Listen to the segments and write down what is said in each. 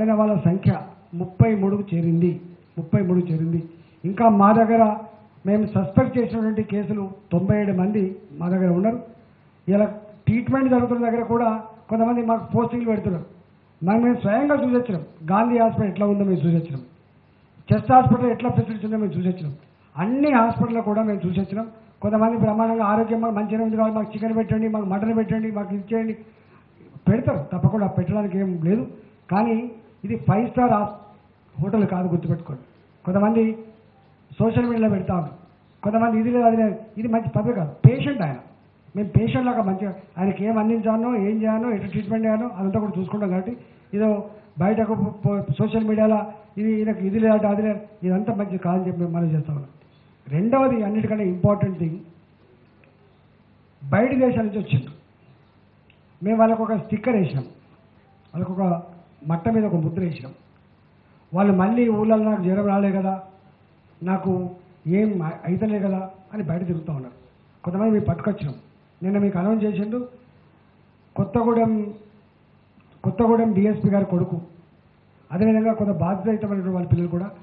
పడిన వాళ్ళ సంఖ్య ముప్పై మూడుకు చేరింది ముప్పై మూడు చేరింది ఇంకా మా దగ్గర మేము సస్పెక్ట్ చేసినటువంటి కేసులు తొంభై ఏడు మంది మా దగ్గర ఉన్నారు ఇలా ట్రీట్మెంట్ జరుగుతున్న దగ్గర కూడా కొంతమంది మాకు పోస్టింగ్లు పెడుతున్నారు మనం మేము స్వయంగా చూసొచ్చినాం గాంధీ హాస్పిటల్ ఎట్లా ఉందో మేము చూసొచ్చినాం చెస్ట్ హాస్పిటల్ ఎట్లా ఫెసిలిటీస్ ఉందో మేము చూసొచ్చినాం అన్ని హాస్పిటల్లో కూడా మేము చూసొచ్చినాం కొంతమంది బ్రహ్మాండంగా ఆరోగ్యం మాకు మంచిగా ఉంది కావాలి మాకు చికెన్ పెట్టండి మాకు మటన్ పెట్టండి మాకు ఇది చేయండి పెడతారు తప్పకుండా పెట్టడానికి ఏం లేదు కానీ ఇది ఫైవ్ స్టార్ హోటల్ కాదు గుర్తుపెట్టుకోండి కొంతమంది సోషల్ మీడియాలో పెడతా ఉన్నారు కొంతమంది ఇది లేదు అది లేదు ఇది మంచి పద్ధతి కాదు పేషెంట్ ఆయన మేము పేషెంట్ లాగా మంచిగా ఆయనకి ఏం అందించానో ఏం చేయాలో ఎట్లా ట్రీట్మెంట్ చేయాలో అదంతా కూడా చూసుకుంటాం కాబట్టి ఇదో బయటకు సోషల్ మీడియాలో ఇది ఈయనకు ఇది లేదు అది లేదు ఇదంతా మంచిది కాదని చెప్పి మేము మనం చేస్తా ఉన్నాం రెండవది అన్నిటికంటే ఇంపార్టెంట్ థింగ్ బయట దేశాల నుంచి వచ్చిండ్రు మేము వాళ్ళకు ఒక స్టిక్కర్ వేసినాం వాళ్ళకు ఒక మట్ట మీద ఒక ముద్ర వేసినాం వాళ్ళు మళ్ళీ ఊళ్ళలో నాకు జ్వరం రాలే కదా నాకు ఏం అయితలే కదా అని బయట తిరుగుతూ ఉన్నారు కొంతమంది మేము పట్టుకొచ్చినాం నిన్న మీకు అనౌన్స్ చేసిండు కొత్తగూడెం కొత్తగూడెం డిఎస్పి గారి కొడుకు అదేవిధంగా కొంత బాధ్యతయుతమైనటువంటి వాళ్ళ పిల్లలు కూడా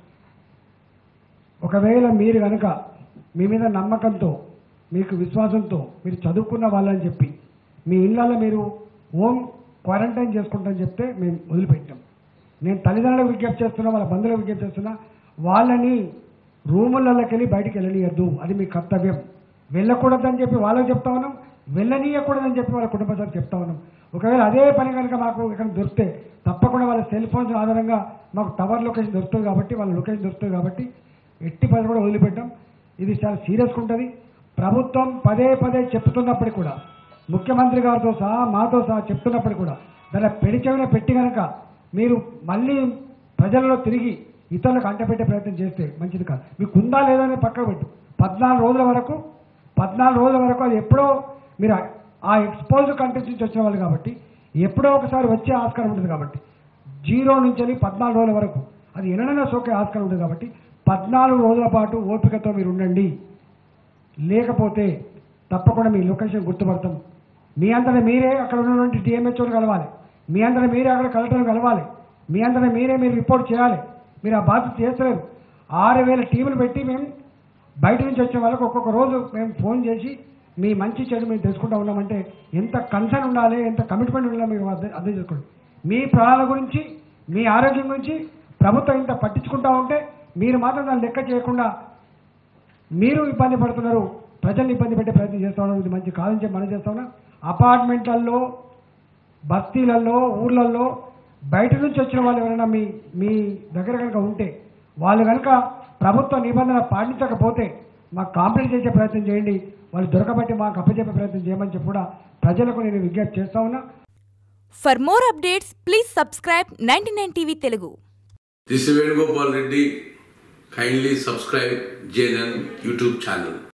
ఒకవేళ మీరు కనుక మీ మీద నమ్మకంతో మీకు విశ్వాసంతో మీరు చదువుకున్న వాళ్ళని చెప్పి మీ ఇళ్ళల్లో మీరు హోమ్ క్వారంటైన్ చేసుకుంటారని చెప్తే మేము వదిలిపెట్టాం నేను తల్లిదండ్రులకు విజ్ఞప్తి చేస్తున్నా వాళ్ళ బంధువులకు విజ్ఞప్తి చేస్తున్నా వాళ్ళని రూములలోకి వెళ్ళి బయటికి వెళ్ళనియద్దు అది మీ కర్తవ్యం వెళ్ళకూడదని చెప్పి వాళ్ళకి చెప్తా ఉన్నాం వెళ్ళనీయకూడదని చెప్పి వాళ్ళ కుటుంబ సభ్యులకు చెప్తా ఉన్నాం ఒకవేళ అదే పని కనుక మాకు ఇక్కడ దొరికితే తప్పకుండా వాళ్ళ సెల్ ఫోన్స్ ఆధారంగా మాకు టవర్ లొకేషన్ దొరుకుతుంది కాబట్టి వాళ్ళ లొకేషన్ దొరుకుతుంది కాబట్టి ఎట్టి పని కూడా వదిలిపెట్టాం ఇది చాలా సీరియస్గా ఉంటుంది ప్రభుత్వం పదే పదే చెప్తున్నప్పటికీ కూడా ముఖ్యమంత్రి గారితో సహా మాతో సహా చెప్తున్నప్పటికీ కూడా దాని పెడిచెవిన పెట్టి కనుక మీరు మళ్ళీ ప్రజలలో తిరిగి ఇతరులకు అంటపెట్టే ప్రయత్నం చేస్తే మంచిది కాదు మీకు ఉందా లేదా అని పక్కకు పెట్టు పద్నాలుగు రోజుల వరకు పద్నాలుగు రోజుల వరకు అది ఎప్పుడో మీరు ఆ- ఆ ఎక్స్పోజ్డ్ కంట్రీస్ నుంచి వచ్చిన వాళ్ళు కాబట్టి ఎప్పుడో ఒకసారి వచ్చే ఆస్కారం ఉంటుంది కాబట్టి జీరో నుంచి వెళ్ళి పద్నాలుగు రోజుల వరకు అది ఎన్నడైనా సోకే ఆస్కారం ఉంటుంది కాబట్టి పద్నాలుగు రోజుల పాటు ఓపికతో మీరు ఉండండి లేకపోతే తప్పకుండా మీ లొకేషన్ గుర్తుపడతాం మీ అంతటా మీరే అక్కడ ఉన్నటువంటి డిఎంహెచ్ఓని కలవాలి మీ అంతటా మీరే అక్కడ కలెక్టర్ని కలవాలి మీ అంతటా మీరే మీరు రిపోర్ట్ చేయాలి మీరు ఆ బాధ్యత చేస్తలేరు ఆరు వేల టీములు పెట్టి మేము బయట నుంచి వచ్చే వాళ్ళకి ఒక్కొక్క రోజు మేము ఫోన్ చేసి మీ మంచి చెడు మేము తెలుసుకుంటూ ఉన్నామంటే ఎంత కన్సర్న్ ఉండాలి ఎంత కమిట్మెంట్ ఉండాలి మీరు అర్థం అర్థం చేసుకోండి మీ ప్రాణాల గురించి మీ ఆరోగ్యం గురించి ప్రభుత్వం ఇంత పట్టించుకుంటా ఉంటే మీరు మాత్రం దాన్ని లెక్క చేయకుండా మీరు ఇబ్బంది పడుతున్నారు ప్రజల్ని ఇబ్బంది పెట్టే ప్రయత్నం చేస్తా ఉన్నారు ఇది మంచి కాదని చెప్పి మనం చేస్తా ఉన్నా అపార్ట్మెంట్లలో బస్తీలలో ఊర్లలో బయట నుంచి వచ్చిన వాళ్ళు ఎవరైనా మీ మీ దగ్గర కనుక ఉంటే వాళ్ళు కనుక ప్రభుత్వ నిబంధన పాటించకపోతే మాకు కాంప్లైంట్ చేసే ప్రయత్నం చేయండి వాళ్ళు దొరకబట్టి మాకు అప్పచెప్పే ప్రయత్నం చేయమని చెప్పి కూడా ప్రజలకు నేను విజ్ఞప్తి చేస్తా ఉన్నా For more updates, please subscribe 99 TV Telugu. This is Venugopal Reddy. Kindly subscribe JNN YouTube channel.